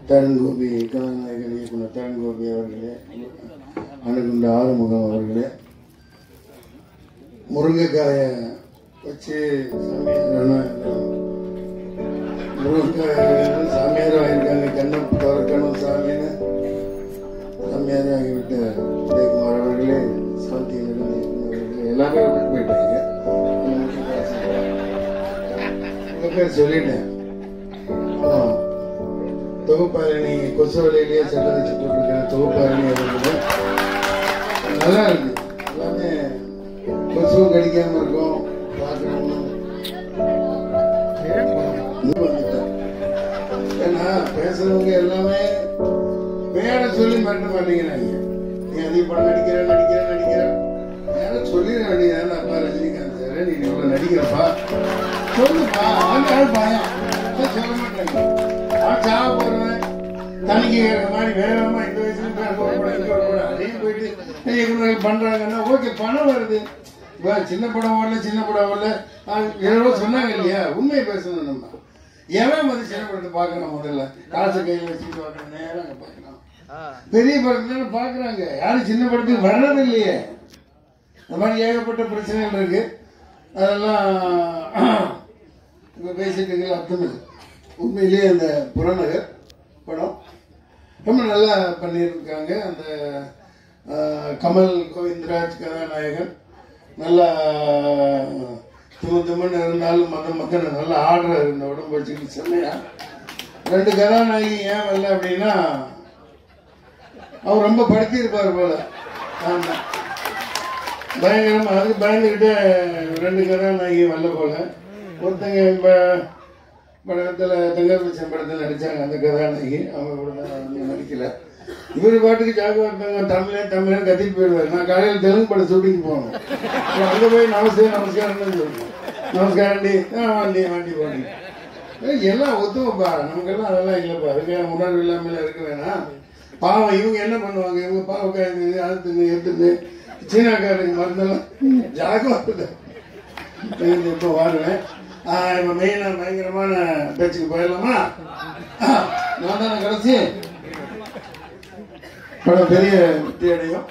தருண்கோபி கதாநாயகன் இயக்குனர் தருண்கோபி அவர்களே அணுகுண்ட ஆறுமுகம் அவர்களே முருங்கைக்காய வச்சு சமையல் முருங்கைக்காய் சாமியார் ஆகியிருக்காங்க கண்ணை திறக்கணும் சாமின்னு சாமியார் ஆகிவிட்ட உதயகுமார் அவர்களே சாந்தி நடுநிலை அவர்களே எல்லாமே விட்டு போயிட்டாங்க உங்க பேர் சொல்லிட்டேன் ஆமா. தொகுப்பாரணி கொசுவலையிலேயே சட்டை வச்சு போட்டிருக்கிற தொகுப்பாரணி அவர்கள் நல்லா இருக்கு எல்லாமே கொசுவும் கடிக்காம இருக்கும் பார்க்கணும் இது வந்துட்டேன். ஏன்னா பேசுறவங்க எல்லாமே பேர சொல்லி மாட்ட மாட்டேங்கிறாங்க நீ அதிக படம் நடிக்கிற நடிக்கிற நடிக்கிற நேர சொல்லிட வேண்டியது அப்பா ரஜினிகாந்த் சார் நீ இவ்வளவு நடிக்கிறப்பா சொல்லுப்பா அந்த ஆள் பயம் அதான் சொல்ல மாட்டாங்க நான் சாவ போறேன் தனிக்கு கேட்கற மாதிரி வேகமா இந்த வயசுல பேர் போகக்கூடாது இங்க வரக்கூடாது அதையும் போயிட்டு ஏய், இவங்க பண்றாங்கன்னா ஓகே பணம் வருது இப்ப சின்ன படம் வரல சின்ன படம் வரல எவ்வளோ சொன்னாங்க இல்லையா உண்மையை பேசணும் நம்ம எவன் வந்து சின்ன படத்தை பார்க்கணும் முதல்ல காசு கையில் வச்சுட்டு பார்க்கணும் நேரம் அங்க பார்க்கணும் பெரிய படத்துல பாக்குறாங்க யாரும் சின்ன படத்துக்கு வர்றது இல்லையே இந்த மாதிரி ஏகப்பட்ட பிரச்சனைகள் இருக்கு அதெல்லாம் இப்ப பேசிட்டு இருக்கிற அர்த்தம் இல்லை உண்மையிலேயே அந்த புறநகர் படம் ரொம்ப நல்லா பண்ணியிருக்காங்க அந்த ஆஹ், கமல் கோவிந்தராஜ் கதாநாயகன் நல்லா தும துமன்னு இருந்தாலும் மத மதன நல்லா ஆடுறாரு இந்த உடம்பு வச்சுக்கிட்டு செம்மையா ரெண்டு கதாநாயகி ஏன் வரல அப்படின்னா அவர் ரொம்ப படுத்தியிருப்பார் போல ஆமா பயங்கரமா அதுக்கு பயந்துக்கிட்டு ரெண்டு கதாநாயகி வரல போல ஒருத்தங்க இப்ப படத்துல தங்கர்பச்சன் படத்துல நடிச்சாங்க அந்த கதாநாயகி அவங்க கூட வந்து நடிக்கல இவர் பாட்டுக்கு ஜாகுவா இருப்பாங்க தமிழே தமிழே கத்திட்டு போயிடுவார் நான் காலையில் தெலுங்கு படம் ஷூட்டிங் போகணும் அப்புறம் அங்க போய் நமஸ்காரம் நமஸ்காரம் சொல்லணும் நமஸ்காரண்டி ஆ வாண்டி வாண்டி வாண்டி ஏய், எல்லாம் ஒத்துமைப்பா நமக்கெல்லாம் அதெல்லாம் இல்லைப்பா அதுக்கு உணர்வு இல்லாமல் இருக்க வேணாம் பாவம் இவங்க என்ன பண்ணுவாங்க இவங்க பாவக்காய் இது அழுத்துங்க எடுத்துங்க சீனாக்காரங்க மருந்தெல்லாம் ஜாகுவா இப்போ வாருவேன் இப்போ மெயினாக பயங்கரமான பேச்சுக்கு போயிடலாமா ஆ, நான் தானே கடைசி படம் பெரிய வெற்றி அடையும்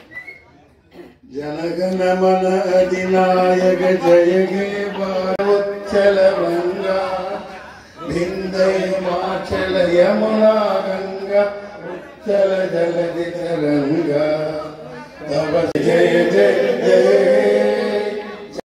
ஜனகன மன அதிநாயக ஜெயகே பாரோச்சலவங்கா விந்தை மாச்சல யமுனா கங்கா உச்சல ஜலதி தரங்கா தவ ஜெய ஜெய ஜெய